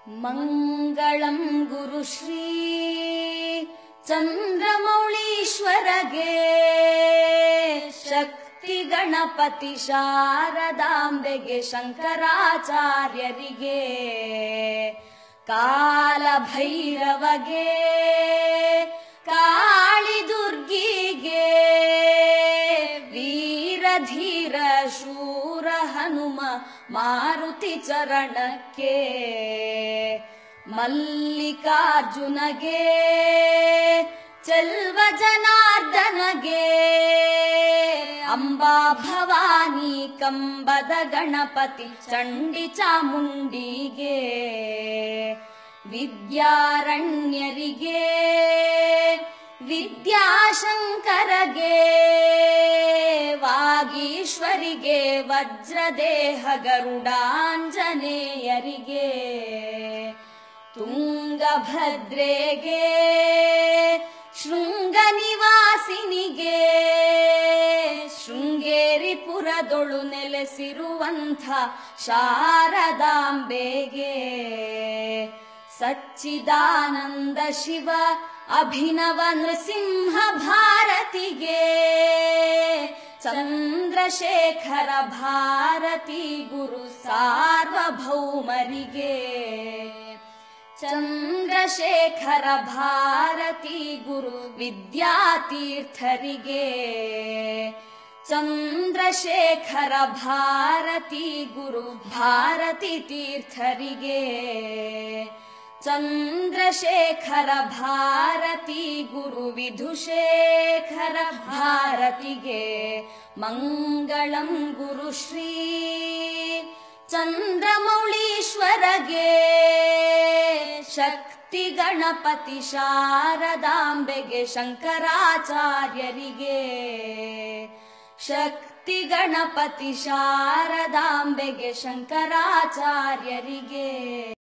ಮಂಗಳಂ ಗುರುಶ್ರೀ ಚಂದ್ರಮೌಳೀಶ್ವರಗೆ ಶಕ್ತಿ ಗಣಪತಿ ಶಾರದಾಂಬೆಗೆ ಶಂಕರಾಚಾರ್ಯರಿಗೆ ಕಾಲ ಭೈರವಗೆ ಕಾಳಿ ದುರ್ಗಿಗೆ ವೀರಧೀರ ಶೂರ ಹನುಮ ಮಾರುತಿ ಚರಣಕ್ಕೆ ಮಲ್ಲಿಕಾರ್ಜುನಗೆ ಚೆಲ್ವ ಜನಾರ್ದನಗೆ ಅಂಬಾ ಭವಾನಿ ಕಂಬದ ಗಣಪತಿ ಚಂಡಿ ಚಾಮುಂಡಿಗೆ ವಿದ್ಯಾರಣ್ಯರಿಗೆ ವಿದ್ಯಾಶಂಕರಗೆ ವಾಗೀಶ್ವರಿಗೆ ವಜ್ರದೇಹ ಗರುಡಾಂಜನೇಯರಿಗೆ ತುಂಗಭದ್ರೆಗೆ ಶೃಂಗ ನಿವಾಸಿನಿಗೆ ಶೃಂಗೇರಿಪುರದೊಳು ನೆಲೆಸಿರುವಂಥ ಶಾರದಾಂಬೆಗೆ ಸಚ್ಚಿದಾನಂದ ಶಿವ ಅಭಿನವ ನೃಸಿಂಹ ಭಾರತಿಗೆ ಚಂದ್ರಶೇಖರ ಭಾರತಿ ಗುರು ಸಾರ್ವಭೌಮರಿಗೆ ಚಂದ್ರಶೇಖರ ಭಾರತಿ ಗುರು ವಿದ್ಯಾತೀರ್ಥರಿಗೆ ಚಂದ್ರಶೇಖರ ಭಾರತಿ ಗುರು ಭಾರತಿ ತೀರ್ಥರಿಗೆ ಚಂದ್ರಶೇಖರ ಭಾರತಿ ಗುರು ವಿಧುಶೇಖರ ಭಾರತಿಗೆ ಮಂಗಳಂ ಗುರುಶ್ರೀ ಚಂದ್ರಮೌಳೀಶ್ವರಗೆ ಶಕ್ತಿ ಗಣಪತಿ ಶಾರದಾಂಬೆಗೆ ಶಂಕರಾಚಾರ್ಯರಿಗೆ ಶಕ್ತಿ ಗಣಪತಿ ಶಾರದಾಂಬೆಗೆ ಶಂಕರಾಚಾರ್ಯರಿಗೆ